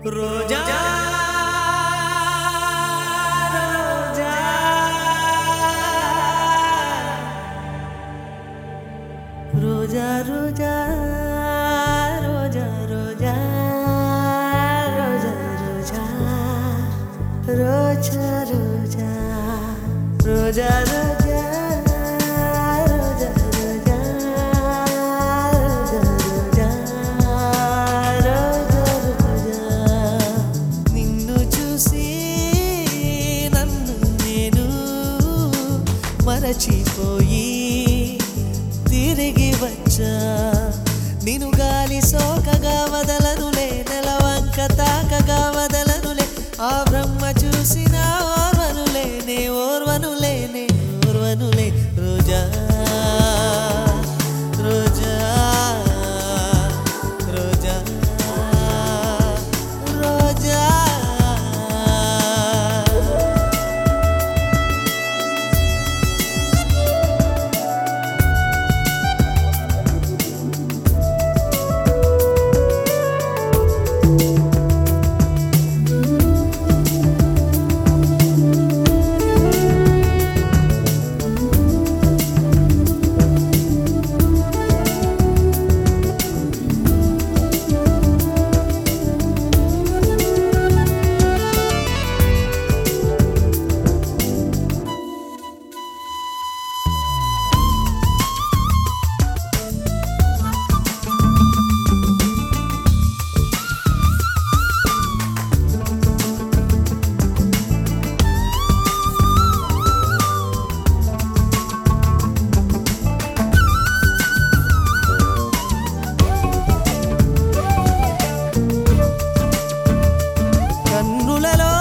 రోజా రోజా రోజా రోజా రోజా రోజా రోజా రోజా రోజా రోజా రోజా రోజా రోజా రోజా రోజా రోజా నిన్ను చూసి నన్ను నేను మరచిపోయి తిరిగి వచ్చా నిన్ను గాలి సోకగా వదలనులే నెలవంక తాకగా వదలనులే ఆ బ్రహ్మ చూసిన ఓర్వనులే నే ఓర్వనులే నే ఓర్వనులే రోజా రోజా రోజా రోజా కన్నులలో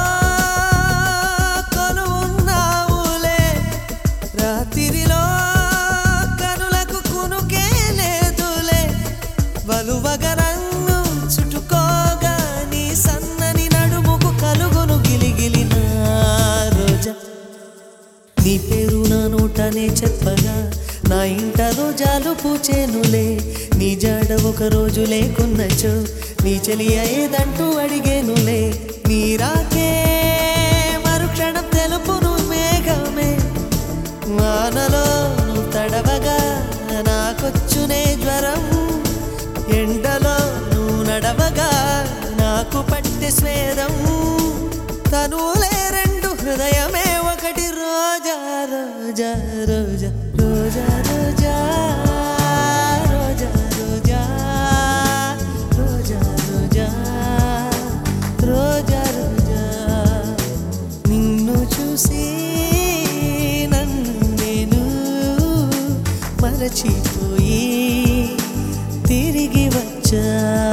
కొనున్నావులే రాత్రిలో కనులకు కునుకే లేదులే వలువగా నన్ను చుట్టుకోగా నీ సన్నని నడుముకు కలుగును గిలిగిలిన రోజా నీ పేరు నా నోటనే చెప్పగా నా ఇంట రోజాలు పూచేనులే నీ జాడ ఒక రోజు లేకున్నచో నీ చెలి అయ్యేదంటూ అడిగేనులే నీ రాకే మరుక్షణం తెలుపును మేఘమే వానలో నువ్వు తడవగా నాకొచ్చునే జ్వరం ఎండలో నువ్వు నడవగా నాకు పట్టె స్వేదం తనులే రెండు హృదయమే ఒకటి రోజా రోజా రోజా రోజా రోజా రోజా రోజా రోజా రోజా రోజా రోజా నిన్ను చూసి నన్ను నేను మరచిపోయి తిరిగి వచ్చా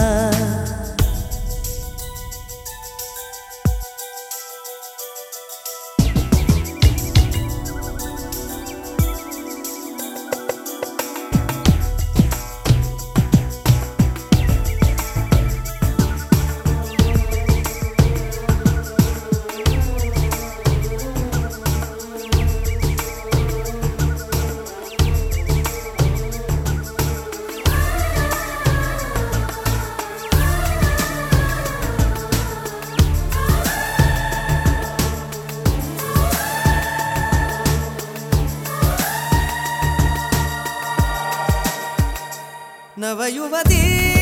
నవయువతి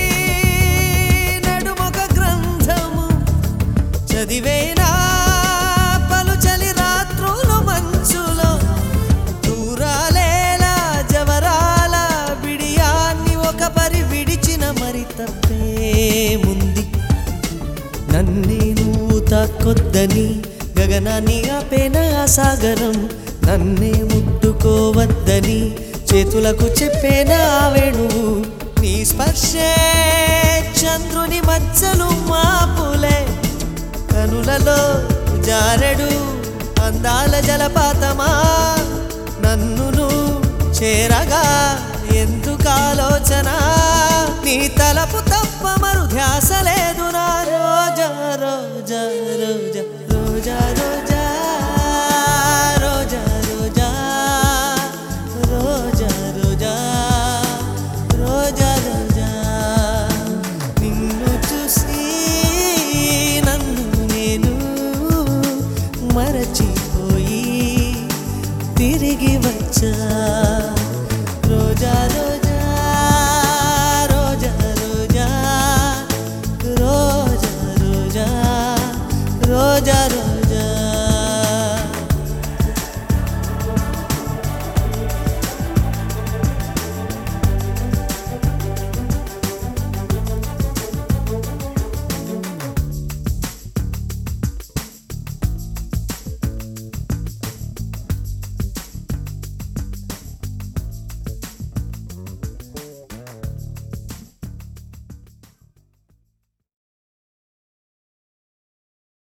నడుమొక గ్రంథము చదివేనా పలుచలి రాత్రులు మంచులో దూరాలేలా జవరాల బిడియాన్ని ఒక పరి విడిచిన మరి తప్పేముంది నన్నే నువ్వు తాకొద్దని గగనాన్ని ఆపేన ఆ సాగరం నన్నే ముట్టుకోవద్దని చేతులకు చెప్పేన ఆ వేణువు నీ స్పర్శే చంద్రుని మచ్చలు మాపులే కనులలో జారెడు అందాల జలపాతమా నన్నును చేరగా ఎందుకు ఆలోచన నీ తలపు తప్ప మరు ధ్యాస